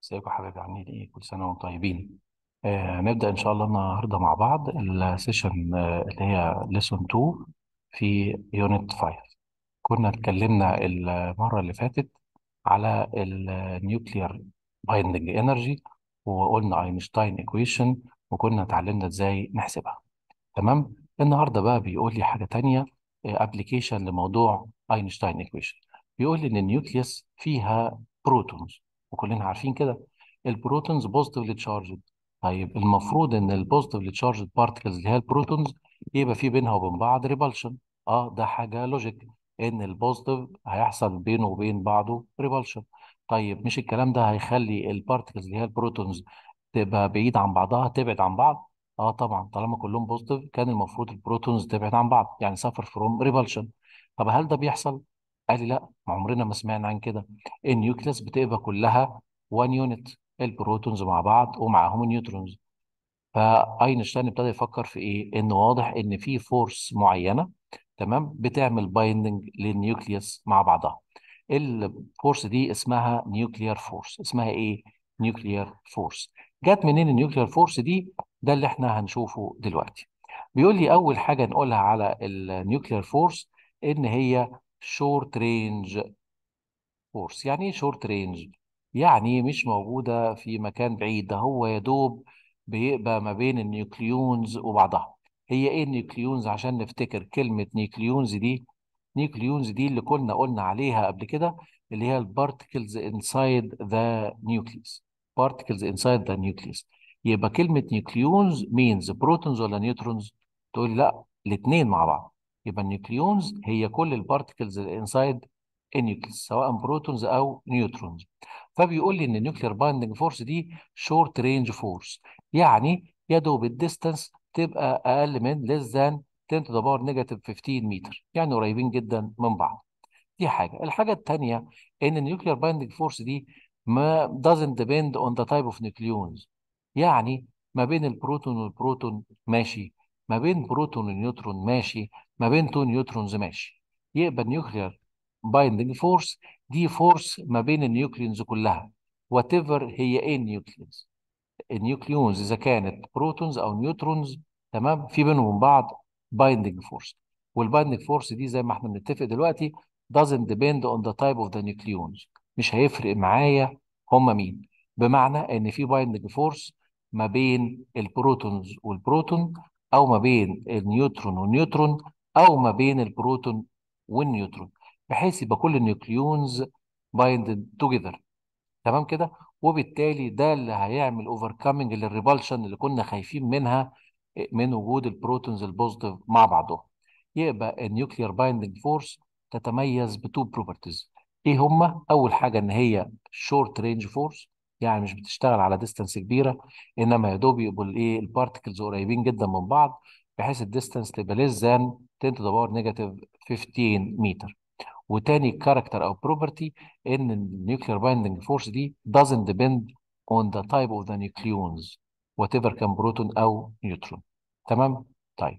ازيكم يا حبايبي عاملين ايه كل سنه وانتم طيبين آه نبدا ان شاء الله النهارده مع بعض السيشن آه اللي هي ليسون 2 في يونت 5 كنا اتكلمنا المره اللي فاتت على النيوكلير بايندنج انرجي وقلنا اينشتاين ايكويشن وكنا اتعلمنا ازاي نحسبها تمام النهارده بقى بيقول لي حاجه تانية ابلكيشن لموضوع اينشتاين ايكويشن بيقول لي ان النيوكليوس فيها بروتونز وكلنا عارفين كده البروتونز بوزيتيفلي تشارجد طيب المفروض ان البوزيتيفلي تشارجد بارتكلز اللي هي البروتونز يبقى في بينها وبين بعض ريبالشن اه ده حاجه لوجيك ان البوزيتيف هيحصل بينه وبين بعضه ريبالشن طيب مش الكلام ده هيخلي البارتكلز اللي هي البروتونز تبقى بعيد عن بعضها تبعد عن بعض اه طبعا طالما كلهم بوزيتيف كان المفروض البروتونز تبعد عن بعض يعني سفر فروم ريبالشن طب هل ده بيحصل؟ قال لي لا ما عمرنا ما سمعنا عن كده النيوكليس بتبقى كلها 1 يونت البروتونز مع بعض ومعاهم النيوترونز فاينشتاين ابتدى يفكر في ايه؟ ان واضح ان في فورس معينه تمام بتعمل بايندنج للنيوكليوس مع بعضها الفورس دي اسمها نيوكليير فورس اسمها ايه؟ نيوكليير فورس جت منين النيوكليير فورس دي؟ ده اللي احنا هنشوفه دلوقتي بيقول لي اول حاجه نقولها على النيوكليير فورس ان هي شورت رينج فورس يعني ايه شورت رينج يعني مش موجوده في مكان بعيد ده هو يا دوب بيبقى ما بين النيوكليونز وبعضها هي ايه النيوكليونز عشان نفتكر كلمه نيوكليونز دي نيوكليونز دي اللي كنا قلنا عليها قبل كده اللي هي البارتكلز انسايد ذا نيوكليوس بارتكلز انسايد ذا نيوكليوس يبقى كلمه نيوكليونز مينز بروتونز ولا نيوترونز تقول لي لا الاثنين مع بعض يبقى النيوكليونز هي كل البارتكلز انسايد النيوكليوس سواء بروتونز او نيوترونز فبيقول لي ان النيوكلير بايندنج فورس دي شورت رينج فورس يعني يا دوب الديستانس تبقى اقل من less than 10 to the power negative 15 متر يعني قريبين جدا من بعض دي حاجه الحاجه الثانيه ان النيوكلير بايندنج فورس دي ما doesn't depend on the type of nucleons يعني ما بين البروتون والبروتون ماشي ما بين بروتون ونيوترون ماشي ما بين تو نيوترونز ماشي يبقى النيوكلير بايندنج فورس دي فورس ما بين النيوكليونز كلها وات ايفر هي ايه النيوكليونز النيوكليونز اذا كانت بروتونز او نيوترونز تمام في بينهم وبين بعض بايندنج فورس والبايندنج فورس دي زي ما احنا بنتفق دلوقتي doesn't depend on the type of the nucleons مش هيفرق معايا هم مين بمعنى ان في بايندنج فورس ما بين البروتونز والبروتون او ما بين النيوترون والنيوترون او ما بين البروتون والنيوترون بحيث يبقى كل النيوكليونز بايندد توجذر تمام كده وبالتالي ده اللي هيعمل اوفركامنج للريبالشن اللي كنا خايفين منها من وجود البروتونز البوزيتيف مع بعضهم يبقى النيوكليير بايندنج فورس تتميز بتو بروبرتيز ايه هما اول حاجه ان هي شورت رينج فورس يعني مش بتشتغل على ديستانس كبيره انما يا دوب يبقوا الايه البارتكلز قريبين جدا من بعض بحيث الديستانس تبقى less than 10 to the power negative 15 متر وتاني كاركتر او بروبرتي ان النيوكلير بايندنج فورس دي doesn't depend on the type of the nucleons whatever كان بروتون او نيوترون تمام طيب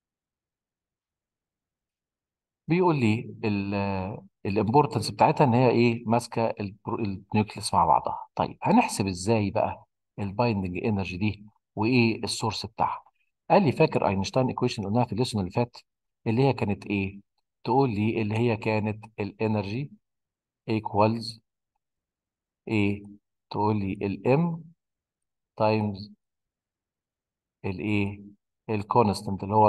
بيقول لي الامبورتنس بتاعتها ان هي ايه ماسكه النيوكليس مع بعضها طيب هنحسب ازاي بقى البايندنج انرجي دي وايه السورس بتاعها قال لي فاكر اينشتاين ايكويشن قلناها في الليسون اللي فات اللي هي كانت ايه تقول لي اللي هي كانت الانرجي ايكوالز ايه تقول لي الام تايمز الايه الكونستنت اللي هو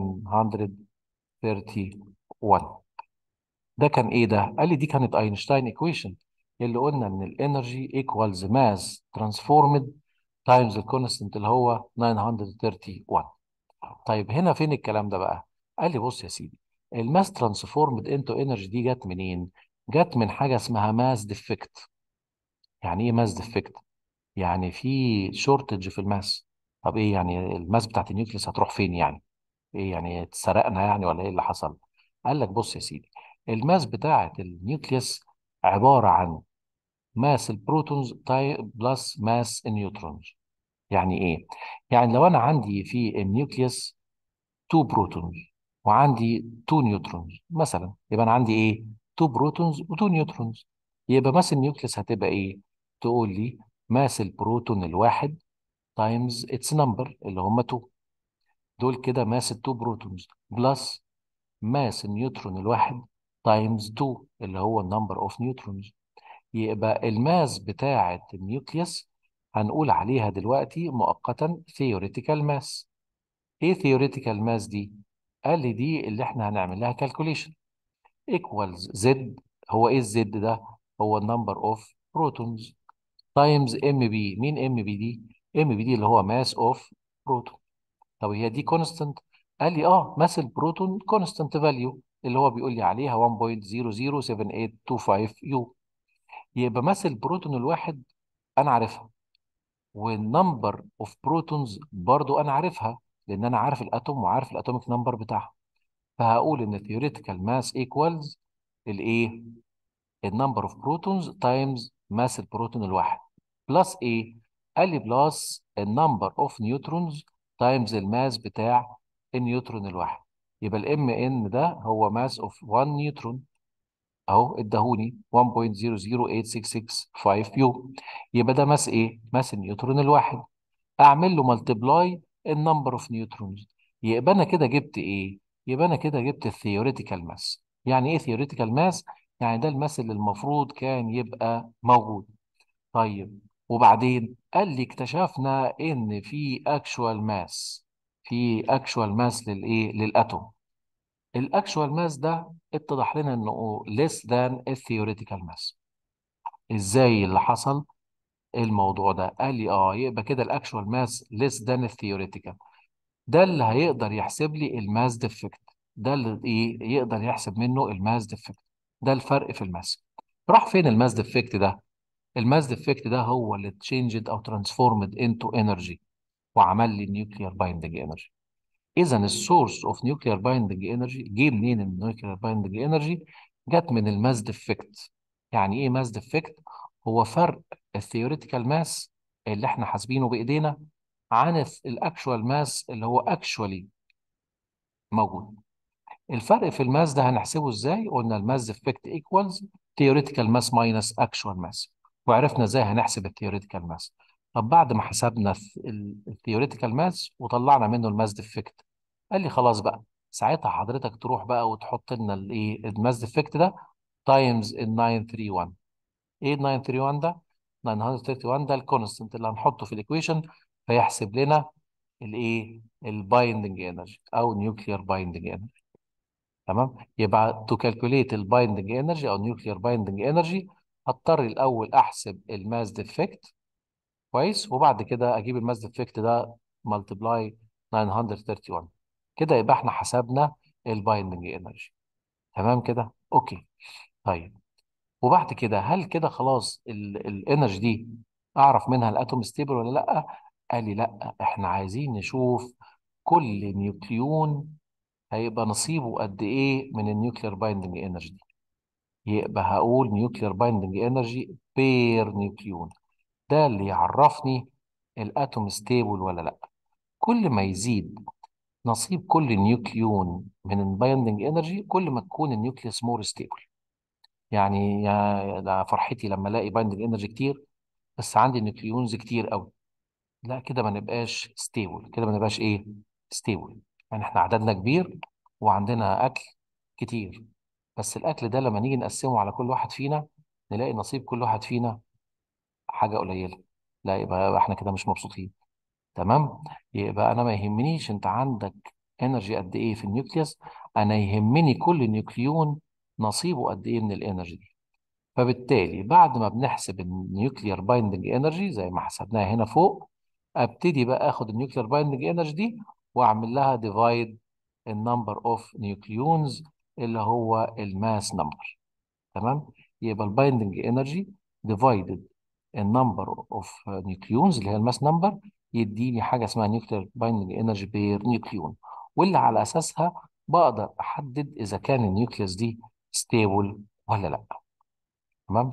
931 ده كان ايه ده قال لي دي كانت اينشتاين ايكويشن اللي قلنا ان الانرجي ايكوالز ماس ترانسفورمد تايمز الكونستنت اللي هو 931 طيب هنا فين الكلام ده بقى قال لي بص يا سيدي الماس ترانسفورمد انتو انرجي دي جت منين جت من حاجه اسمها ماس ديفكت يعني ايه ماس ديفكت يعني في شورتج في الماس طب ايه يعني الماس بتاعت النيوكليس هتروح فين يعني ايه يعني اتسرقنا يعني ولا ايه اللي حصل قال لك بص يا سيدي الماس بتاعت النيوكليس عباره عن ماس البروتونز بلس ماس النيوترونز يعني ايه يعني لو انا عندي في النيوكليس 2 بروتونز وعندي 2 نيوترونز مثلا يبقى انا عندي ايه 2 بروتونز و2 نيوترونز يبقى ماس النيوكليس هتبقى ايه تقول لي ماس البروتون الواحد تايمز اتس نمبر اللي هم 2 دول كده ماس التو بروتونز بلس ماس النيوترون الواحد تايمز 2 اللي هو النمبر اوف نيوترونز يبقى الماس بتاعة النيوكليوس هنقول عليها دلوقتي مؤقتا theoretical mass ايه theoretical mass دي؟ قال لي دي اللي احنا هنعمل لها calculation equals Z هو ايه الزد ده؟ هو النمبر اوف بروتونز تايمز ام بي مين ام بي دي؟ ام بي دي اللي هو ماس اوف بروتون طب هي دي كونستنت؟ قال لي اه ماس البروتون كونستنت فاليو اللي هو بيقول لي عليها 1.007825 يو يبقى ماس البروتون الواحد انا عارفها والنمبر اوف بروتونز برضو انا عارفها لان انا عارف الاتوم وعارف الاتوميك نمبر بتاعها فهقول ان theoretical mass equals الايه النمبر اوف بروتونز تايمز ماس البروتون الواحد بلس ايه قال لي بلس النمبر اوف نيوترونز تايمز الماس بتاع النيوترون الواحد يبقى الام ان ده هو ماس اوف 1 نيوترون اهو اداهوني 1.00866 يو يبقى ده ماس ايه ماس النيوترون الواحد اعمل له ملتبلاي النمبر اوف نيوترونز يبقى انا كده جبت ايه يبقى انا كده جبت الثيوريتيكال ماس يعني ايه ثيوريتيكال ماس يعني ده الماس اللي المفروض كان يبقى موجود طيب وبعدين قال لي اكتشفنا ان في اكشوال ماس في اكشوال ماس للايه للاتوم الاكشوال ماس ده اتضح لنا انه less than الثيوريتيكال ماس ازاي اللي حصل الموضوع ده قال لي اه يبقى كده الاكشوال ماس less than الثيوريتيكال ده اللي هيقدر يحسب لي الماس ديفكت ده اللي ايه يقدر يحسب منه الماس ديفكت ده الفرق في الماس راح فين الماس ديفكت ده الماس ديفكت ده هو اللي تشينجد او ترانسفورمد انتو انرجي وعمل لي نيوكليير بايندنج انرجي اذا السورس اوف نيوكليير بايندنج انرجي جه منين النيوكليير بايندنج انرجي جت من الماس ديفكت يعني ايه ماس ديفكت هو فرق الثيوريتيكال ماس اللي احنا حاسبينه بايدينا عن الاكشوال ماس اللي هو اكشوالي موجود الفرق في الماس ده هنحسبه ازاي قلنا الماس ديفكت ايكوالز theoretical mass minus actual mass وعرفنا ازاي هنحسب الثيوريتيكال ماس طب بعد ما حسبنا الثيوريتيكال ماس وطلعنا منه الماس ديفكت قال لي خلاص بقى ساعتها حضرتك تروح بقى وتحط لنا الايه الماس ديفكت ده تايمز ال 931 ايه ال 931 ده 931 ده الكونستنت اللي هنحطه في الايكويشن فيحسب لنا الايه البايندنج انرجي او نيوكليير بايندنج انرجي تمام يبقى تو كالكوليت البايندنج انرجي او نيوكليير بايندنج انرجي هضطر الاول احسب الماس ديفكت كويس وبعد كده اجيب الماس ديفكت ده ملتبلاي 931 كده يبقى احنا حسبنا البايندنج انرجي تمام كده اوكي طيب وبعد كده هل كده خلاص الانرجي دي اعرف منها الاتوم ستيبل ولا لا قال لي لا احنا عايزين نشوف كل نيوكليون هيبقى نصيبه قد ايه من النيوكلير بايندنج انرجي دي يبقى هقول نيوكلير بايندنج انرجي بير نيوكليون ده اللي يعرفني الاتوم ستيبل ولا لا كل ما يزيد نصيب كل نيوكليون من البايندنج انرجي كل ما تكون النيوكليوس مور ستيبل يعني يا ده فرحتي لما الاقي بايندنج انرجي كتير بس عندي نيوكليونز كتير قوي لا كده ما نبقاش ستيبل كده ما نبقاش ايه ستيبل يعني احنا عددنا كبير وعندنا اكل كتير بس الاكل ده لما نيجي نقسمه على كل واحد فينا نلاقي نصيب كل واحد فينا حاجه قليله لا يبقى يبقى احنا كده مش مبسوطين تمام يبقى انا ما يهمنيش انت عندك انرجي قد ايه في النيوكليوس انا يهمني كل نيوكليون نصيبه قد ايه من الانرجي دي فبالتالي بعد ما بنحسب النيوكليير بايندنج انرجي زي ما حسبناها هنا فوق ابتدي بقى اخد النيوكليير بايندنج انرجي دي واعمل لها ديفايد النمبر اوف نيوكليونز اللي هو الماس نمبر تمام يبقى البايندنج انرجي ديفايدد النمبر اوف نيوكليونز اللي هي الماس نمبر يديني حاجه اسمها نيوكليير بايندنج انرجي بير نيوكليون واللي على اساسها بقدر احدد اذا كان النيوكليوس دي ستيبل ولا لا تمام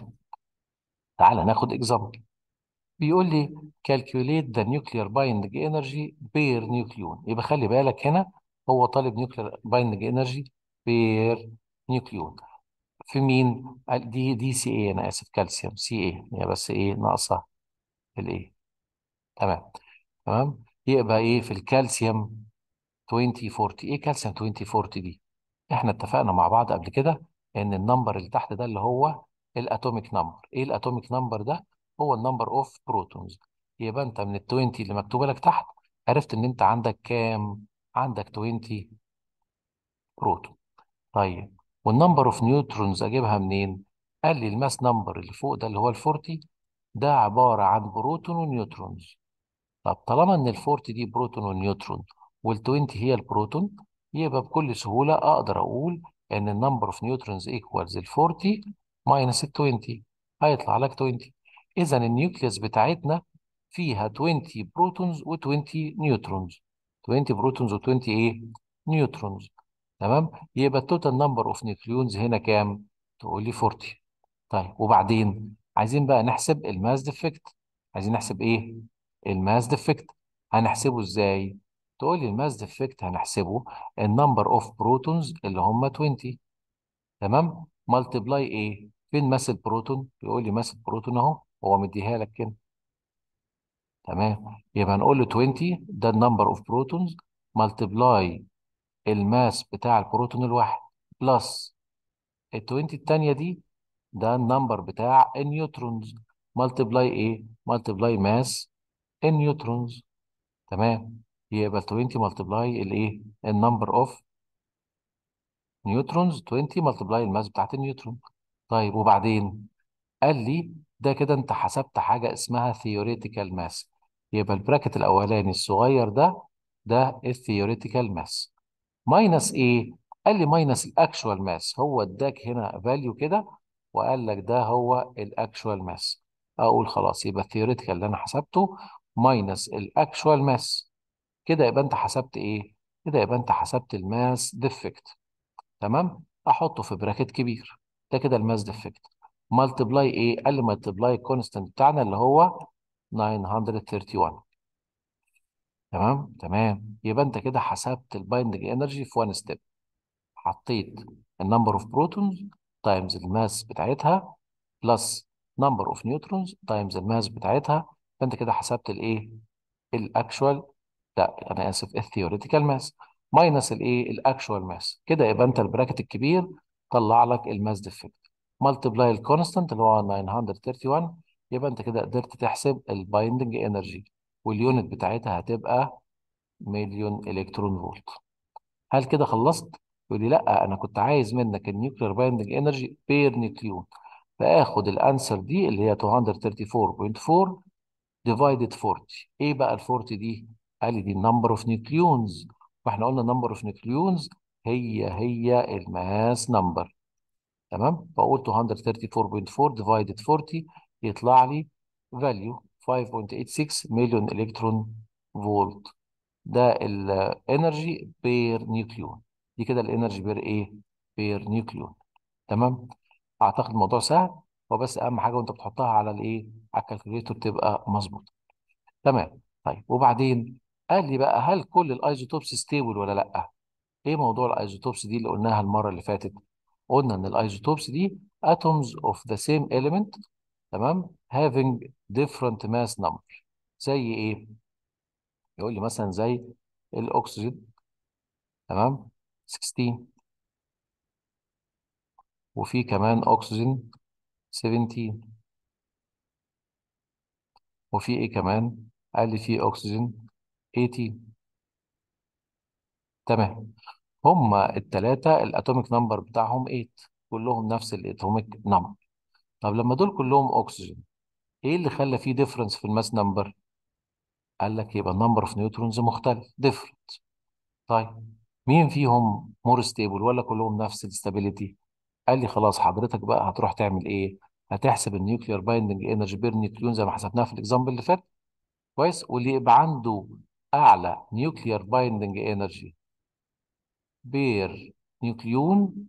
تعال ناخد اكزامبل بيقول لي calculate the nuclear binding energy per nucleon يبقى خلي بالك هنا هو طالب nuclear binding energy per nucleon في مين؟ قال دي دي سي اي انا اسف كالسيوم سي اي هي بس ايه ناقصه الايه تمام تمام يبقى ايه في الكالسيوم 20 40 ايه كالسيوم 20 40 دي احنا اتفقنا مع بعض قبل كده ان النمبر اللي تحت ده اللي هو الاتوميك نمبر ايه الاتوميك نمبر ده هو النمبر اوف بروتونز يبقى انت من ال 20 اللي مكتوبه لك تحت عرفت ان انت عندك كام عندك 20 بروتون طيب والنمبر اوف نيوترونز اجيبها منين قال لي الماس نمبر اللي فوق ده اللي هو ال 40 ده عباره عن بروتون ونيوترونز طب طالما ان ال 40 دي بروتون ونيوترون وال 20 هي البروتون يبقى بكل سهوله اقدر اقول ان النمبر اوف نيوترونز ايكوالز ال 40 ماينس ال 20 هيطلع لك 20 اذا النيوكليوس بتاعتنا فيها 20 بروتونز و20 نيوترونز 20 بروتونز و20 ايه نيوترونز تمام يبقى التوتال نمبر اوف نيوكليونز هنا كام تقول لي 40 طيب وبعدين عايزين بقى نحسب الماس ديفكت عايزين نحسب ايه الماس ديفكت هنحسبه ازاي تقول لي الماس ديفكت هنحسبه النمبر اوف بروتونز اللي هم 20 تمام ملتبلاي ايه فين ماس البروتون يقول لي ماس البروتون اهو هو مديها لك كده تمام يبقى هنقول له 20 ده النمبر اوف بروتونز ملتبلاي الماس بتاع البروتون الواحد بلس ال 20 التانية دي ده النمبر بتاع النيوترونز ملتبلاي ايه ملتبلاي ماس النيوترونز تمام يبقى 20 ملتبلاي الايه النمبر اوف نيوترونز 20 ملتبلاي الماس بتاعت النيوترون طيب وبعدين قال لي ده كده انت حسبت حاجه اسمها ثيوريتيكال ماس يبقى البراكت الاولاني الصغير ده ده الثيوريتيكال ماس ماينس ايه قال لي ماينس الاكشوال ماس هو اداك هنا فاليو كده وقال لك ده هو الاكشوال ماس اقول خلاص يبقى الثيوريتيكال اللي انا حسبته ماينس الاكشوال ماس كده يبقى انت حسبت ايه كده يبقى انت حسبت الماس ديفكت تمام احطه في براكت كبير ده كده الماس ديفكت مالتبلاي ايه قال لي مالتبلاي الكونستنت بتاعنا اللي هو 931 تمام تمام يبقى انت كده حسبت البايندنج انرجي في وان ستيب حطيت النمبر اوف بروتونز تايمز الماس بتاعتها بلس نمبر اوف نيوترونز تايمز الماس بتاعتها فانت كده حسبت الايه الاكشوال لا انا اسف الثيوريتيكال ماس ماينس الايه الاكشوال ماس كده يبقى انت البراكت الكبير طلع لك الماس ديفكت ملتبلاي الكونستانت اللي هو 931 يبقى انت كده قدرت تحسب البايندنج انرجي واليونت بتاعتها هتبقى مليون الكترون فولت هل كده خلصت يقول لي لا انا كنت عايز منك النيوكلير بايندنج انرجي بير نيوكليون فاخد الانسر دي اللي هي 234.4 ديفايدد 40 ايه بقى ال 40 دي قال لي دي النمبر اوف نيوكليونز واحنا قلنا نمبر اوف نيوكليونز هي هي الماس نمبر تمام فقلت 234.4 ديفايدد 40 يطلع لي فاليو 5.86 مليون الكترون فولت ده الانرجي بير نيوكليون دي كده الانرجي بير ايه بير نيوكليون تمام اعتقد الموضوع سهل هو بس اهم حاجه وانت بتحطها على الايه على الكالكوليتور تبقى مظبوطه تمام طيب وبعدين قال لي بقى هل كل الايزوتوبس ستيبل ولا لا ايه موضوع الايزوتوبس دي اللي قلناها المره اللي فاتت قلنا ان الايزوتوبس دي atoms of the same element تمام having different mass number زي ايه يقول لي مثلا زي الاكسجين تمام 16 وفي كمان اكسجين 17 وفي ايه كمان قال لي في اكسجين 18 تمام هما التلاتة الاتوميك نمبر بتاعهم 8 كلهم نفس الاتوميك نمبر طب لما دول كلهم اكسجين ايه اللي خلى فيه ديفرنس في الماس نمبر قال لك يبقى النمبر اوف نيوترونز مختلف ديفرنت طيب مين فيهم مور ستيبل ولا كلهم نفس الاستابيليتي قال لي خلاص حضرتك بقى هتروح تعمل ايه هتحسب النيوكلير بايندنج انرجي بير نيوكليون زي ما حسبناها في الاكزامبل اللي فات كويس واللي يبقى عنده اعلى نيوكلير بايندنج انرجي بير نيوكليون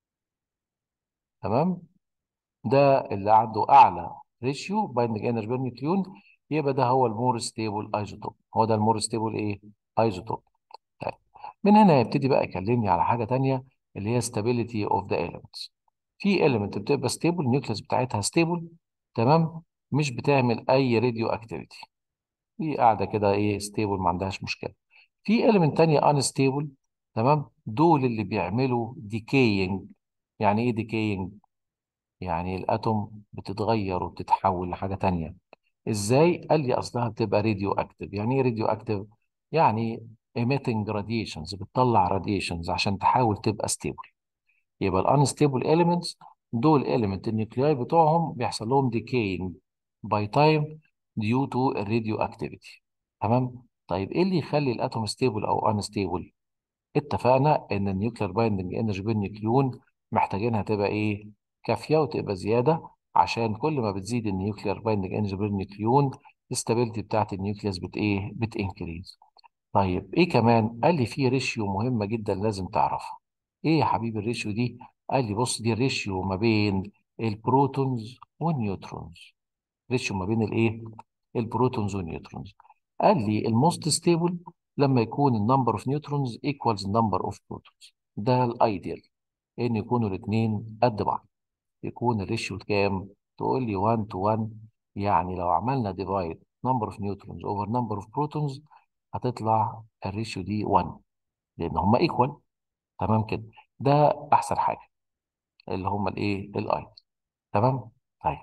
تمام ده اللي عنده اعلى ريشيو بايندنج انرجي بير نيوكليون يبقى ده هو المور ستيبل ايزوتوب هو ده المور ستيبل ايه ايزوتوب طيب من هنا يبتدي بقى يكلمني على حاجه تانية اللي هي stability of the elements في element بتبقى stable النيوكليس بتاعتها stable تمام مش بتعمل اي راديو اكتيفيتي دي قاعده كده ايه ستيبل ما عندهاش مشكله في element تانية unstable تمام دول اللي بيعملوا decaying يعني ايه decaying يعني الاتوم بتتغير وبتتحول لحاجه تانية ازاي قال لي اصلها بتبقى راديو اكتيف يعني ايه راديو اكتيف يعني emitting radiations بتطلع radiations عشان تحاول تبقى stable يبقى ال unstable elements دول element النيوكلياي بتوعهم بيحصل لهم decaying by time due to radioactivity تمام طيب ايه اللي يخلي الاتوم stable او unstable اتفقنا ان النيوكلير بايندنج انرجي بالنيوكليون محتاجينها تبقى ايه كافيه وتبقى زياده عشان كل ما بتزيد النيوكلير بايندنج انرجي بالنيوكليون الاستابيليتي بتاعت النيوكليوس بت ايه بتنكريز طيب ايه كمان قال لي في ريشيو مهمه جدا لازم تعرفها ايه يا حبيبي الريشيو دي قال لي بص دي الريشيو ما بين البروتونز والنيوترونز ريشيو ما بين الايه البروتونز والنيوترونز قال لي الموست ستيبل لما يكون النمبر اوف نيوترونز ايكوالز النمبر اوف بروتونز ده الايديال ان يكونوا الاثنين قد بعض يكون الريشيو كام تقول لي 1 تو 1 يعني لو عملنا ديفايد نمبر اوف نيوترونز اوفر نمبر اوف بروتونز هتطلع الريشيو دي 1 لان هم ايكوال تمام كده ده احسن حاجه اللي هم الايه الاي تمام طيب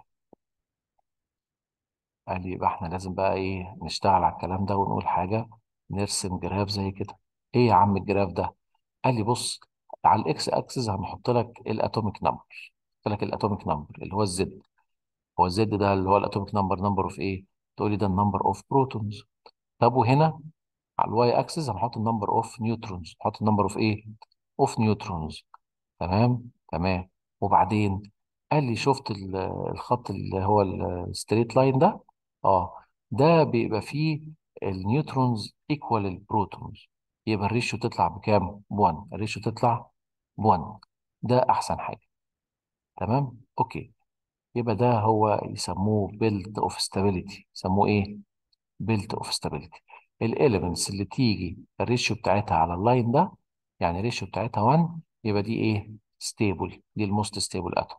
قال لي يبقى احنا لازم بقى ايه نشتغل على الكلام ده ونقول حاجه نرسم جراف زي كده ايه يا عم الجراف ده قال لي بص على الاكس اكسس هنحط لك الاتوميك نمبر قلت لك الاتوميك نمبر اللي هو الزد هو الزد ده اللي هو الاتوميك نمبر نمبر اوف ايه تقول لي ده النمبر اوف بروتونز طب وهنا على الواي اكسس هنحط النمبر اوف نيوترونز نحط النمبر اوف ايه اوف نيوترونز تمام تمام وبعدين قال لي شفت ال- الخط اللي هو الستريت لاين ده اه ده بيبقى فيه النيوترونز ايكوال البروتونز يبقى الريشيو تطلع بكام؟ ب 1 الريشيو تطلع ب 1 ده احسن حاجه تمام اوكي يبقى ده هو يسموه بيلد اوف ستابيليتي يسموه ايه؟ بيلد اوف ستابيليتي الاليمنتس اللي تيجي الريشيو بتاعتها على اللاين ده يعني الريشيو بتاعتها 1 يبقى دي ايه؟ ستيبل دي الموست ستيبل اتوم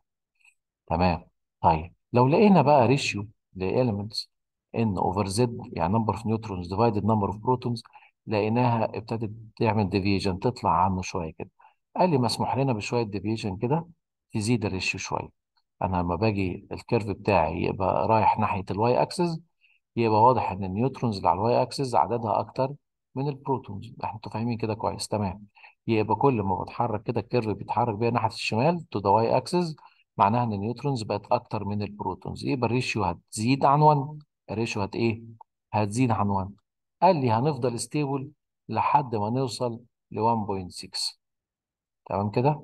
تمام طيب لو لقينا بقى ريشيو لإليمنتس ان اوفر زد يعني نمبر اوف نيوترونز ديفايدد نمبر اوف بروتونز لقيناها ابتدت تعمل ديفيجن تطلع عنه شويه كده قال لي مسموح لنا بشويه ديفيجن كده تزيد الريشيو شويه انا لما باجي الكيرف بتاعي يبقى رايح ناحيه الواي اكسس يبقى واضح ان النيوترونز اللي على الواي اكسس عددها اكتر من البروتونز احنا انتوا فاهمين كده كويس تمام يبقى كل ما بتحرك كده الكيرف بيتحرك بيها ناحيه الشمال تو ذا واي اكسس معناها ان النيوترونز بقت اكتر من البروتونز يبقى الريشيو هتزيد عن 1 الريشيو هت ايه هتزيد عن 1 قال لي هنفضل ستيبل لحد ما نوصل ل 1.6 تمام كده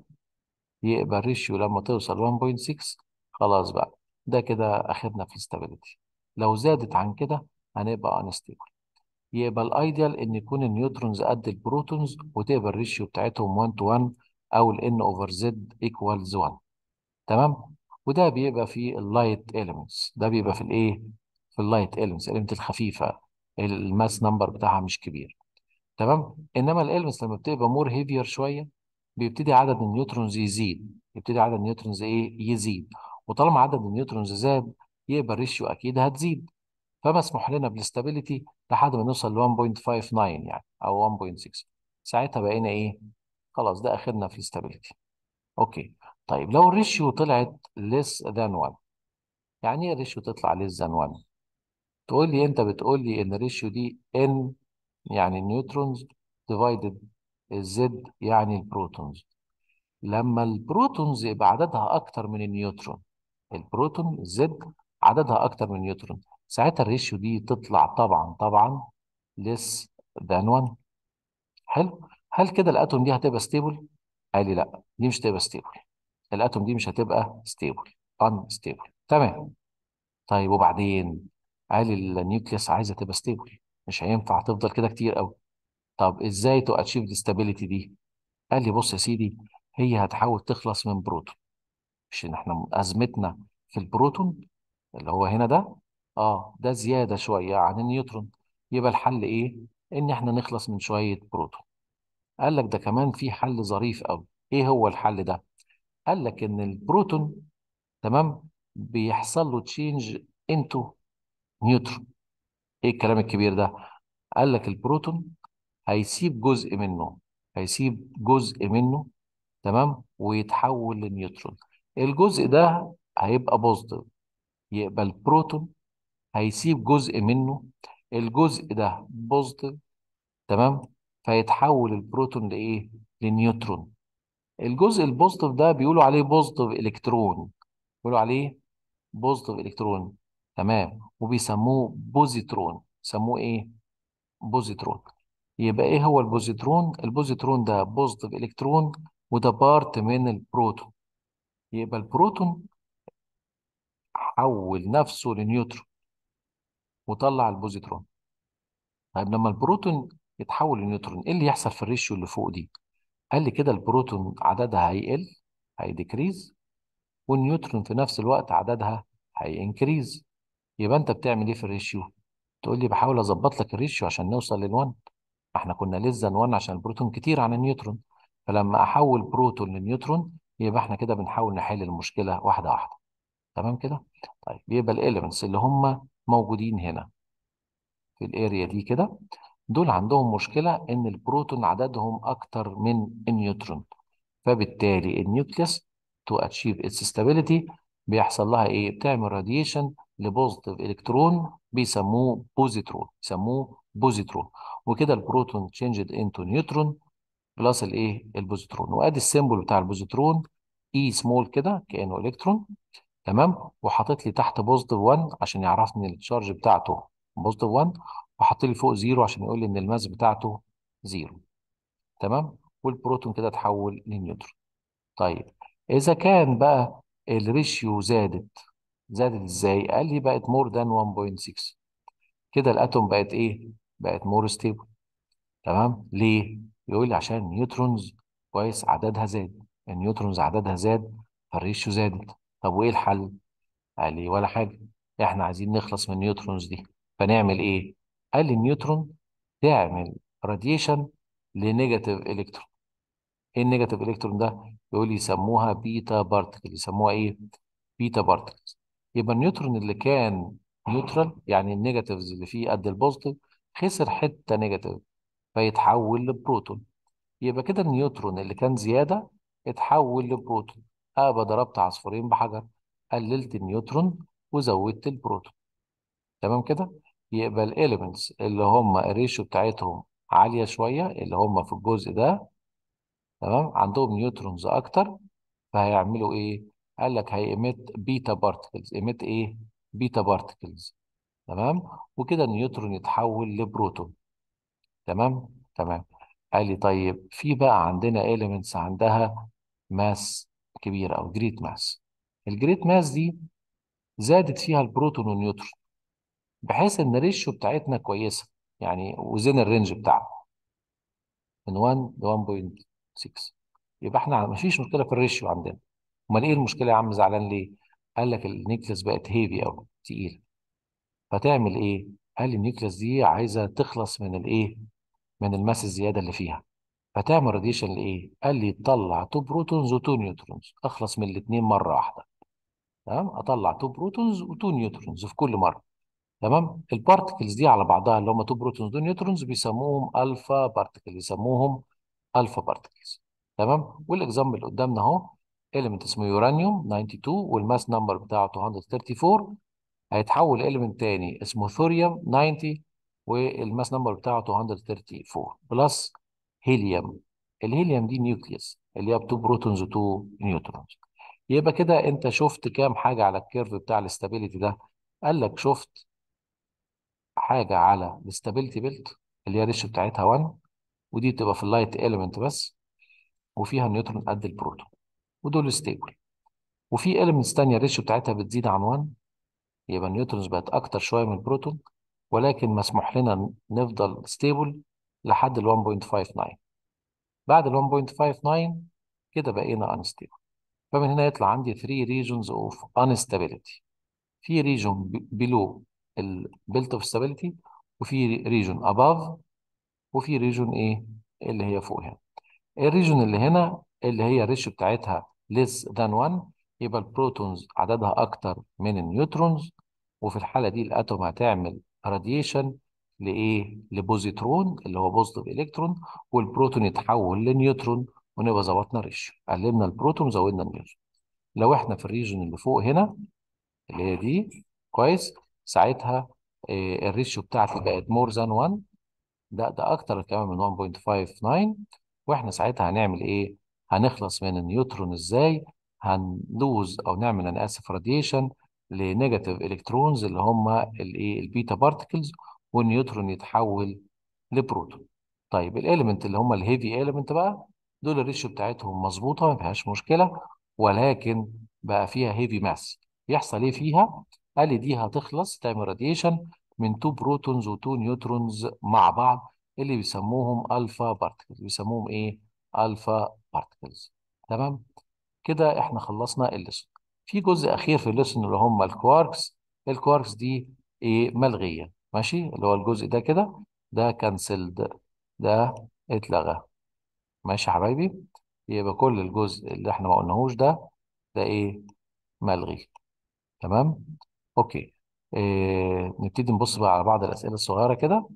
يبقى الريشيو لما توصل 1.6 خلاص بقى ده كده اخرنا في الاستابيليتي لو زادت عن كده هنبقى انستيبل يبقى الايديال ان يكون النيوترونز قد البروتونز وتبقى الريشيو بتاعتهم 1 تو 1 او ال n اوفر زد ايكوالز 1 تمام وده بيبقى في اللايت اليمنتس ده بيبقى في الايه في اللايت اليمنتس الاليمنت الخفيفه الماس نمبر بتاعها مش كبير تمام انما الاليمنتس لما بتبقى مور هيفير شويه بيبتدي عدد النيوترونز يزيد يبتدي عدد النيوترونز ايه يزيد وطالما عدد النيوترونز زاد يبقى الريشيو اكيد هتزيد فمسموح لنا بالاستابيليتي لحد ما نوصل ل 1.59 يعني او 1.6 ساعتها بقينا ايه خلاص ده اخرنا في الاستابيليتي اوكي طيب لو الريشيو طلعت less than 1 يعني ايه الريشيو تطلع less than 1 تقول لي انت بتقول لي ان الريشيو دي n يعني النيوترونز ديفايدد الزد يعني البروتونز لما البروتونز يبقى عددها اكتر من النيوترون البروتون الزد عددها اكتر من النيوترون ساعتها الريشيو دي تطلع طبعا طبعا less than 1 حلو هل كده الاتوم دي هتبقى ستيبل قال لي لا دي مش هتبقى ستيبل الاتوم دي مش هتبقى ستيبل unstable تمام طيب وبعدين قال النيوكليوس عايزه تبقى ستيبل مش هينفع تفضل كده كتير قوي طب ازاي تو اتشيف الاستابيليتي دي قال لي بص يا سيدي هي هتحاول تخلص من بروتون مش ان احنا ازمتنا في البروتون اللي هو هنا ده اه ده زياده شويه عن النيوترون يبقى الحل ايه ان احنا نخلص من شويه بروتون قال لك ده كمان في حل ظريف قوي ايه هو الحل ده قال لك ان البروتون تمام بيحصل له تشينج انتو نيوترون ايه الكلام الكبير ده قال لك البروتون هيسيب جزء منه هيسيب جزء منه تمام ويتحول لنيوترون الجزء ده هيبقى بوزيتيف يبقى البروتون هيسيب جزء منه الجزء ده بوزيتيف تمام فيتحول البروتون لايه لنيوترون الجزء البوزيتيف ده بيقولوا عليه بوزيتيف الكترون بيقولوا عليه بوزيتيف الكترون تمام وبيسموه بوزيترون سموه ايه بوزيترون يبقى ايه هو البوزيترون البوزيترون ده بوزيتيف الكترون وده بارت من البروتون يبقى البروتون حول نفسه لنيوترون وطلع البوزيترون طيب لما البروتون يتحول لنيوترون ايه اللي يحصل في الريشيو اللي فوق دي قال لي كده البروتون عددها هيقل هيديكريز والنيوترون في نفس الوقت عددها هينكريز يبقى انت بتعمل ايه في الريشيو تقول لي بحاول اظبط لك الريشيو عشان نوصل للوان احنا كنا لسه وان عشان البروتون كتير عن النيوترون فلما احول بروتون لنيوترون يبقى احنا كده بنحاول نحل المشكله واحده واحده تمام كده طيب يبقى الاليمنتس اللي هم موجودين هنا في الاريا دي كده دول عندهم مشكله ان البروتون عددهم اكتر من النيوترون فبالتالي النيوكليس تو اتشيف اتس ستابيليتي بيحصل لها ايه بتعمل راديشن لبوزيتيف الكترون بيسموه بوزيترون يسموه بوزيترون وكده البروتون تشينجد انتو نيوترون بلس الايه البوزيترون وادي السيمبل بتاع البوزيترون اي سمول كده كانه الكترون تمام وحاطط لي تحت بوزيتيف 1 عشان يعرفني التشارج بتاعته بوزيتيف 1 وحاطط لي فوق زيرو عشان يقول لي ان الماس بتاعته زيرو تمام والبروتون كده اتحول لنيوترون طيب اذا كان بقى الريشيو زادت زادت ازاي قال لي بقت مور ذان 1.6 كده الاتوم بقت ايه بقت مور ستيبل تمام ليه يقول لي عشان النيوترونز كويس عددها زاد النيوترونز عددها زاد فالريشيو زادت طب وايه الحل قال لي ولا حاجه احنا عايزين نخلص من النيوترونز دي فنعمل ايه قال لي النيوترون تعمل راديشن لنيجاتيف الكترون ايه النيجاتيف الكترون ده يقول لي يسموها بيتا بارتكل يسموها ايه بيتا بارتكلز يبقى النيوترون اللي كان نيوترال يعني النيجاتيفز اللي فيه قد البوزيتيف خسر حته نيجاتيف فيتحول لبروتون يبقى كده النيوترون اللي كان زياده اتحول لبروتون ابقى ضربت عصفورين بحجر قللت النيوترون وزودت البروتون تمام كده يبقى الاليمنتس اللي هم الريشيو بتاعتهم عاليه شويه اللي هم في الجزء ده تمام عندهم نيوترونز اكتر فهيعملوا ايه قال لك هيمت بيتا بارتكلز ايمت ايه بيتا بارتكلز تمام وكده النيوترون يتحول لبروتون تمام تمام قال لي طيب في بقى عندنا elements عندها ماس كبيره او جريت ماس الجريت ماس دي زادت فيها البروتون والنيوترون بحيث ان الريشيو بتاعتنا كويسه يعني وزين الرينج بتاعها من 1 ل 1.6 يبقى احنا مفيش مشكله في الريشيو عندنا امال ايه المشكله يا عم زعلان ليه قال لك النيكلس بقت هيفي او تقيل فتعمل ايه قال لي النيكلس دي عايزه تخلص من الايه من الماس الزياده اللي فيها فتعمل راديشن لايه قال لي تطلع تو بروتونز وتو نيوترونز اخلص من الاثنين مره واحده تمام اطلع تو بروتونز وتو نيوترونز في كل مره تمام البارتكلز دي على بعضها اللي هم تو بروتونز دو نيوترونز بيسموهم الفا بارتكل يسموهم الفا بارتكلز تمام والاكزامبل قدامنا اهو element اسمه يورانيوم 92 والماس نمبر بتاعته 234 هيتحول element تاني اسمه ثوريوم 90 والماس نمبر بتاعته 134 بلس هيليوم الهيليوم دي نيوكليوس اللي هي 2 بروتونز و2 نيوترونز يبقى كده انت شفت كام حاجه على الكيرف بتاع الاستابيليتي ده قال لك شفت حاجه على الاستابيليتي بيلت اللي هي الريشيو بتاعتها 1 ودي بتبقى في اللايت اليمنت بس وفيها نيوترون قد البروتون ودول ستيبل وفي اليمنتس تانية الريشيو بتاعتها بتزيد عن 1 يبقى النيوترونز بقت اكتر شويه من البروتون ولكن مسموح لنا نفضل ستيبل لحد ال 1.59 بعد ال 1.59 كده بقينا انستيبل فمن هنا يطلع عندي 3 regions of instability في ريجون below البيلت اوف stability وفي ريجون above وفي ريجون ايه اللي هي فوق هنا الريجون اللي هنا اللي هي الريشيو بتاعتها less than 1 يبقى البروتونز عددها اكتر من النيوترونز وفي الحالة دي الاتوم هتعمل راديشن لايه لبوزيترون اللي هو بوزيتيف الكترون والبروتون يتحول لنيوترون ونبقى ظبطنا الريشيو قللنا البروتون وزودنا النيوترون لو احنا في الريجن اللي فوق هنا اللي هي دي كويس ساعتها آه، الريشيو بتاعتي بقت مور ذان 1 ده ده اكتر كمان من 1.59 واحنا ساعتها هنعمل ايه هنخلص من النيوترون ازاي هنلوز او نعمل انا اسف راديشن لنيجاتيف الكترونز اللي هم الايه البيتا بارتكلز والنيوترون يتحول لبروتون طيب الاليمنت اللي هم الهيفي اليمنت بقى دول الريشيو بتاعتهم مظبوطه ما فيهاش مشكله ولكن بقى فيها هيفي ماس يحصل ايه فيها قال لي دي هتخلص تعمل راديشن من 2 بروتونز و2 نيوترونز مع بعض اللي بيسموهم الفا بارتكلز بيسموهم ايه الفا بارتكلز تمام كده احنا خلصنا الليسون في جزء اخير في الليسون اللي هم الكواركس الكواركس دي ايه ملغيه ماشي اللي هو الجزء ده كده ده كانسلد ده اتلغى ماشي يا حبايبي يبقى كل الجزء اللي احنا ما قلناهوش ده ده ايه ملغي تمام اوكي إيه نبتدي نبص بقى على بعض الاسئله الصغيره كده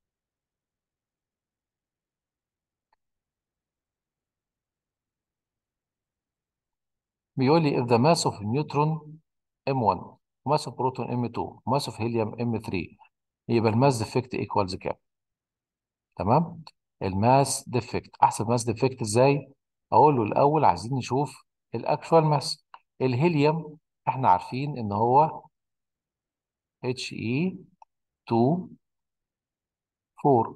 بيقول لي if the mass of neutron M1 mass of proton M2 mass of helium M3 يبقى الماس ديفكت ايكوالز كام تمام الماس ديفكت احسب ماس ديفكت ازاي اقول له الاول عايزين نشوف الاكشوال ماس الهيليوم احنا عارفين ان هو He2 4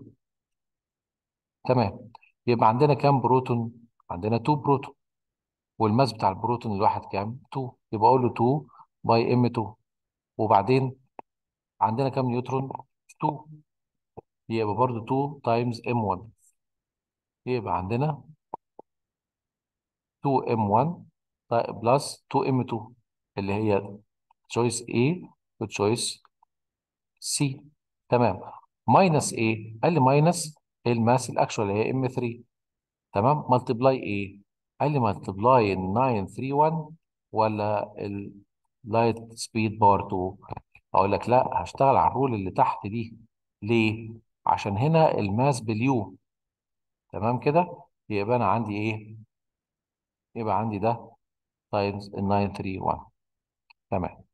تمام يبقى عندنا كام بروتون عندنا 2 بروتون والماس بتاع البروتون الواحد كام 2 يبقى اقول له 2 باي ام 2 وبعدين عندنا كام نيوترون 2 يبقى برضو 2 تايمز ام 1 يبقى عندنا 2 ام 1 بلس 2 ام 2 اللي هي تشويس A وتشويس C تمام ماينس A قال لي ماينس الماس الاكشوال اللي هي ام 3 تمام ملتبلاي A قال لي ملتبلاي 931 ولا اللايت سبيد باور 2 اقول لك لا هشتغل على الرول اللي تحت دي ليه عشان هنا الماس باليو تمام كده يبقى انا عندي ايه يبقى عندي ده تايمز ال 931 تمام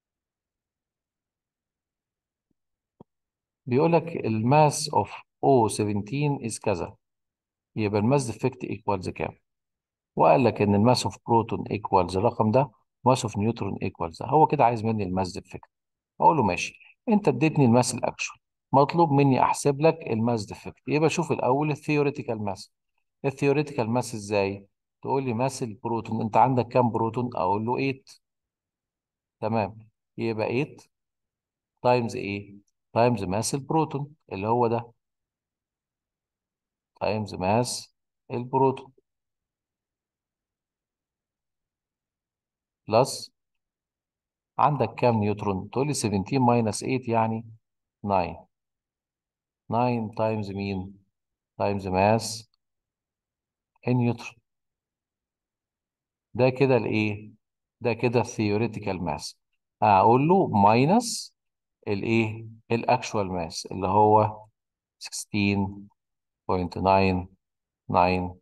بيقول لك الماس اوف او 17 از كذا يبقى الماس ديفكت ايكوالز كام وقال لك ان الماس اوف بروتون ايكوالز الرقم ده ماس اوف نيوترون ايكوالز ده هو كده عايز مني الماس ديفكت اقول له ماشي انت اديتني الماس الاكشوال مطلوب مني احسب لك الماس ديفكت يبقى شوف الاول الثيوريتيكال ماس الثيوريتيكال ماس ازاي تقول لي ماس البروتون انت عندك كام بروتون اقول له 8 تمام يبقى 8 تايمز ايه تايمز ماس البروتون اللي هو ده تايمز ماس البروتون بلس عندك كام نيوترون تقول لي 17 ماينس 8 يعني 9 9 تايمز مين تايمز ماس النيوترون ده كده الايه ده كده الثيوريتيكال ماس اقول له ماينس الايه الاكشوال ماس اللي هو 16.995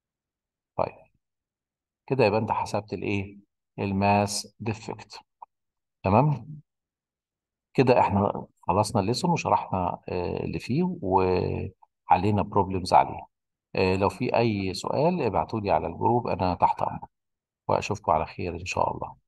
كده يبقى انت حسبت الايه الماس ديفكت تمام كده احنا خلصنا الليسون وشرحنا آه، اللي فيه وعلينا بروبلمز عليه آه، لو في اي سؤال ابعتولي على الجروب انا تحت امرك واشوفكم على خير ان شاء الله